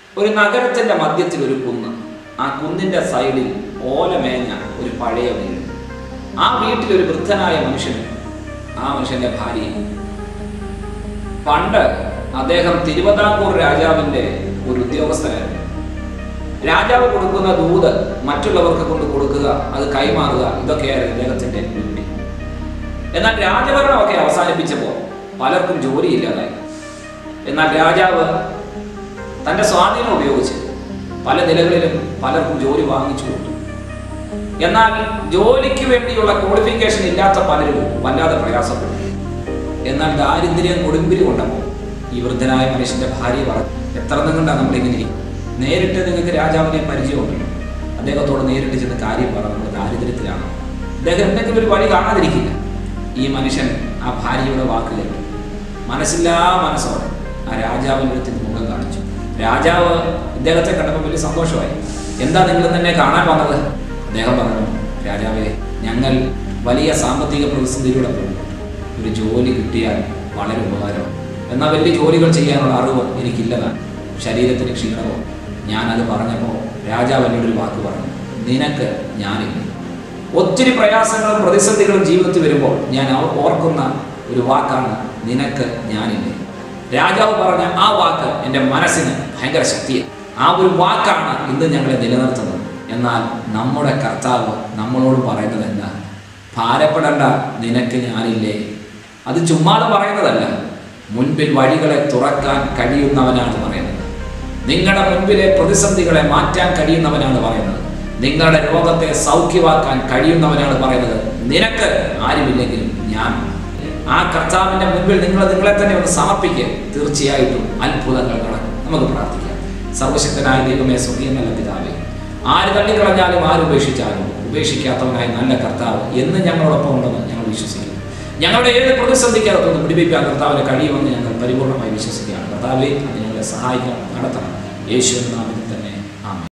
ഒരു നഗരത്തിന്റെ മധ്യത്തിൽ ഒരു കുന്ന് ആ കുന്നിന്റെ സൈഡിൽ ഓലമേഞ്ഞ ഒരു പഴയ വീട് ആ വീട്ടിൽ ഒരു വൃദ്ധനായ മനുഷ്യനും ആ മനുഷ്യന്റെ ഭാര്യയും പണ്ട് അദ്ദേഹം തിരുവിതാംകൂർ രാജാവിന്റെ ഒരു ഉദ്യോഗസ്ഥനായിരുന്നു രാജാവ് കൊടുക്കുന്ന ദൂത് മറ്റുള്ളവർക്ക് കൊണ്ട് കൊടുക്കുക അത് കൈമാറുക ഇതൊക്കെയായിരുന്നു ഇദ്ദേഹത്തിന്റെ ഡ്യൂട്ടി എന്നാൽ രാജഭരണമൊക്കെ അവസാനിപ്പിച്ചപ്പോൾ പലർക്കും ജോലിയില്ലാതായി എന്നാൽ രാജാവ് തന്റെ സ്വാധീനം ഉപയോഗിച്ച് പല നിലകളിലും പലർക്കും ജോലി വാങ്ങിച്ചു കൊടുത്തു എന്നാൽ ജോലിക്ക് വേണ്ടിയുള്ള ക്വാളിഫിക്കേഷൻ ഇല്ലാത്ത പലരും വല്ലാതെ പ്രയാസപ്പെട്ടു എന്നാൽ ദാരിദ്ര്യം കൊടുമ്പിരി കൊണ്ടപ്പോൾ ഈ വൃദ്ധനായ മനുഷ്യന്റെ ഭാര്യ പറഞ്ഞു എത്ര നിങ്ങണ്ടാണ് നമ്മളിങ്ങനെ ഇരിക്കുന്നത് നേരിട്ട് നിങ്ങൾക്ക് രാജാവിനെ പരിചയമുണ്ടല്ലോ അദ്ദേഹത്തോട് നേരിട്ട് ചെന്ന് കാര്യം പറ നമ്മൾ ദാരിദ്ര്യത്തിലാണ് അദ്ദേഹം എന്തെങ്കിലും ഒരു വഴി കാണാതിരിക്കില്ല ഈ മനുഷ്യൻ ആ ഭാര്യയുടെ വാക്ക് കേട്ടു മനസ്സില്ലാ മനസ്സോടെ ആ രാജാവിൻ്റെ അടുത്ത് മുഖം കാണിച്ചു രാജാവ് ഇദ്ദേഹത്തെ കണ്ടപ്പോൾ വലിയ സന്തോഷമായി എന്താ നിങ്ങൾ തന്നെ കാണാൻ വന്നത് അദ്ദേഹം പറഞ്ഞു രാജാവേ ഞങ്ങൾ വലിയ സാമ്പത്തിക പ്രതിസന്ധിയിലൂടെ പോകും ഒരു ജോലി കിട്ടിയാൽ വളരെ ഉപകാരമാണ് എന്നാൽ വലിയ ജോലികൾ ചെയ്യാനുള്ള അറിവ് എനിക്കില്ലതാണ് ശരീരത്തിന് ക്ഷീണവും ഞാനത് പറഞ്ഞപ്പോൾ രാജാവ് എന്നോട് ഒരു വാക്ക് പറഞ്ഞു നിനക്ക് ഞാനില്ല ഒത്തിരി പ്രയാസങ്ങളും പ്രതിസന്ധികളും ജീവിതത്തിൽ വരുമ്പോൾ ഞാൻ ഓ- ഓർക്കുന്ന ഒരു വാക്കാണ് നിനക്ക് ഞാനില്ലേ രാജാവ് പറഞ്ഞ ആ വാക്ക് എൻ്റെ മനസ്സിന് ഭയങ്കര ശക്തിയാണ് ആ ഒരു വാക്കാണ് ഇന്ന് ഞങ്ങളെ നിലനിർത്തുന്നത് എന്നാൽ നമ്മുടെ കർത്താവ് നമ്മളോട് പറയുന്നത് എന്താ ഭാരപ്പെടേണ്ട നിനക്ക് ഞാനില്ലേ അത് ചുമ്മാതെ പറയുന്നതല്ല മുൻപിൽ വഴികളെ തുറക്കാൻ കഴിയുന്നവനാണ് പറയുന്നത് നിങ്ങളുടെ മുൻപിലെ പ്രതിസന്ധികളെ മാറ്റാൻ കഴിയുന്നവനാണ് പറയുന്നത് നിങ്ങളുടെ രോഗത്തെ സൗഖ്യമാക്കാൻ കഴിയുന്നവനാണ് പറയുന്നത് നിനക്ക് ആരുമില്ലെങ്കിലും ഞാൻ ആ കർത്താവിന്റെ മുൻപിൽ നിങ്ങൾ നിങ്ങളെ തന്നെ ഒന്ന് സമർപ്പിക്കുക തീർച്ചയായിട്ടും അത്ഭുതങ്ങൾ നടക്കും നമുക്ക് പ്രാർത്ഥിക്കാം സർവശക്തനായ ദൈവമേ സ്വർഗീയ നല്ല പിതാവേ ആര് തള്ളിക്കളഞ്ഞാലും ആര് ഉപേക്ഷിച്ചാലും ഉപേക്ഷിക്കാത്തവനായ നല്ല കർത്താവ് എന്ന് ഞങ്ങളോടൊപ്പം ഉണ്ടെന്ന് ഞങ്ങൾ വിശ്വസിക്കുന്നു ഞങ്ങളുടെ ഏത് പ്രതിസന്ധിക്കകത്തൊന്ന് പിടിപ്പിക്കാൻ കർത്താവിന് കഴിയുമെന്ന് ഞങ്ങൾ പരിപൂർണമായി വിശ്വസിക്കുകയാണ് കർത്താവെ അത് ഞങ്ങളെ സഹായിക്കണം നടത്തണം യേശു നാമത്തിൽ തന്നെ ആമേൻ